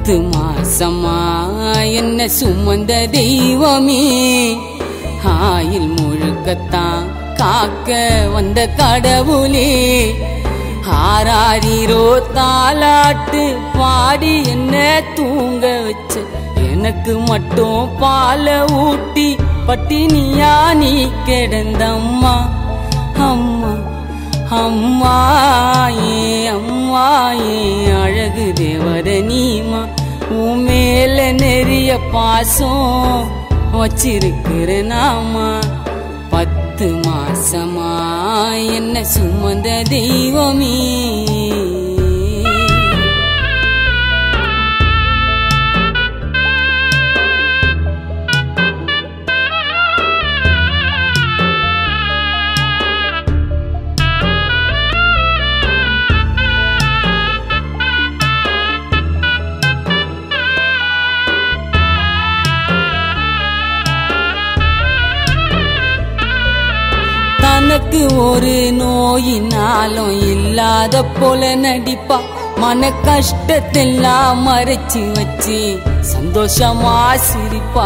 பத்து மாசமா என்ன சுமந்த தெய்வமே ஆயில் முழுக்கத்தான் காக்க வந்த கடவுளே ஆராரிரோ தாலாட்டு பாடி என்ன தூங்க வச்ச எனக்கு மட்டும் பால ஊட்டி பட்டினியா நீ கிடந்தம்மா அம்மா அம்மா ஏ அம்மா ஏ அழகு தேவத நீமா உன் மேல நெறிய பாசம் வச்சிருக்கிற நாமா பத்து மாசமா என்ன சுமந்த தெய்வமே தனக்கு ஒரு நோயினாலும் இல்லாத போல நடிப்பா மன கஷ்டத்தெல்லாம் மறைச்சு வச்சு சந்தோஷமா சிரிப்பா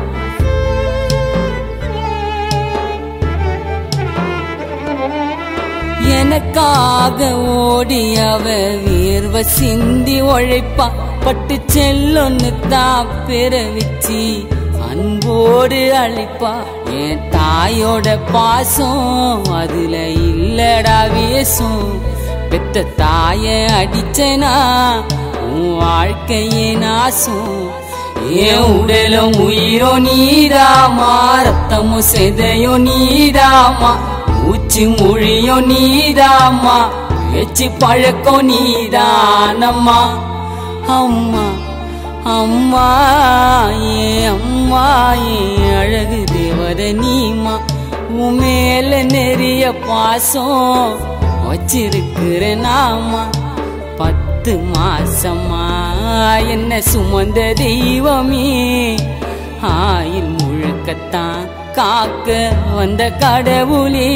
எனக்காக ஓடி அவ வேர்வ சிந்தி உழைப்பா பட்டு செல்லொன்னு தான் பிறவிச்சு அன்போடு அழைப்பா என் தாயோட பாசம் அதுல இல்லடா வேசும் பெத்த தாய அடிச்சனா உன் வாழ்க்கையே நாசும் என் உடலும் உயிரோ நீதாமா ரத்தமும் செதையோ நீதாமா மூச்சு மொழியோ நீதாமா பேச்சு பழக்கம் நீதானம்மா அம்மா அம்மா ஏ அம்மா ஏ அழகு தேவத நீமா உன் மேல நெறிய பாசம் வச்சிருக்கிற நாமா பத்து மாசமா என்ன சுமந்த தெய்வமே ஆயில் முழுக்கத்தான் காக்க வந்த கடவுளே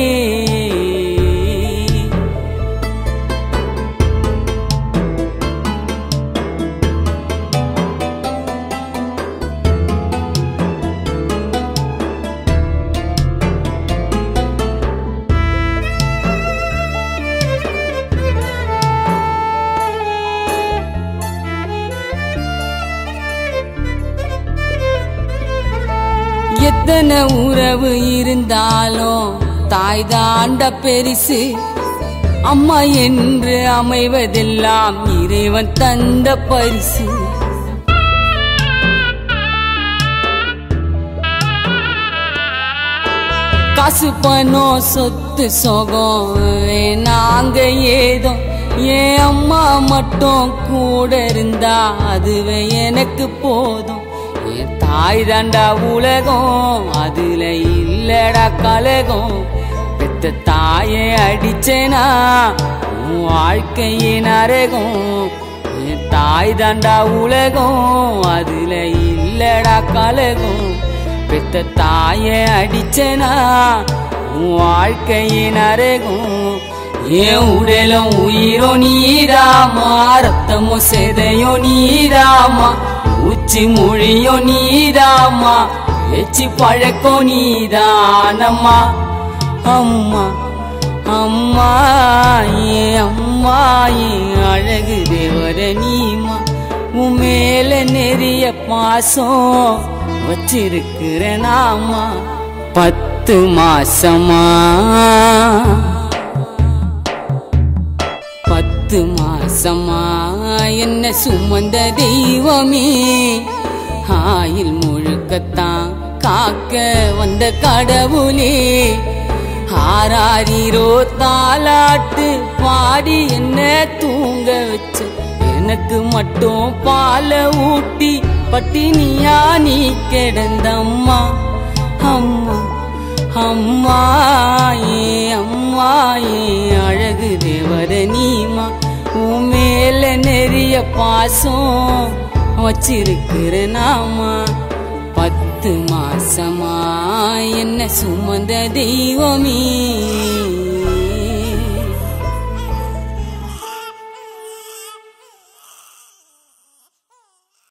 எத்தனை உறவு இருந்தாலும் தாய் தாண்ட பெரிசு அம்மா என்று அமைவதெல்லாம் இறைவன் தந்த பரிசு காசு பணம் சொத்து சொகம் நாங்க ஏதோ என் அம்மா மட்டும் கூட இருந்தா அதுவே எனக்கு போதும் என் தாய் தாண்டா உலகம் அதுல இல்லடா கலகம் பெத்த தாயை அடிச்சேனா உன் வாழ்க்கையே நரகம் என் தாய் தாண்டா உலகம் அதுல இல்லடா கலகம் பெத்த தாயை அடிச்சனா உன் வாழ்க்கையே நரகம் என் உடலும் உயிரோ நீதாமா ரத்தமும் செதையோ நீதாமா உச்சி மொழியோ நீதாமா எச்சி பழக்கோ நீதானம்மா அம்மா அம்மா ஏ அம்மா ஏ அழகு தேவர நீமா உன் மேல நெறிய பாசம் வச்சிருக்கிற நாமா பத்து மாசமா பத்து மாசமா என்ன சுமந்த தெய்வமே ஆயில் முழுக்கத்தான் காக்க வந்த கடவுளே ஆராரிரோ தாலாட்டு பாடி என்ன தூங்க வச்ச எனக்கு மட்டும் பால ஊட்டி பட்டினியா நீ கிடந்தம்மா அம்மா அம்மா ஏ அம்மா ஏ அழகு தேவத நீமா உன் மேல நெறிய பாசம் வச்சிருக்கிற நாமா பத்து மாசமா என்ன சுமந்த தெய்வமே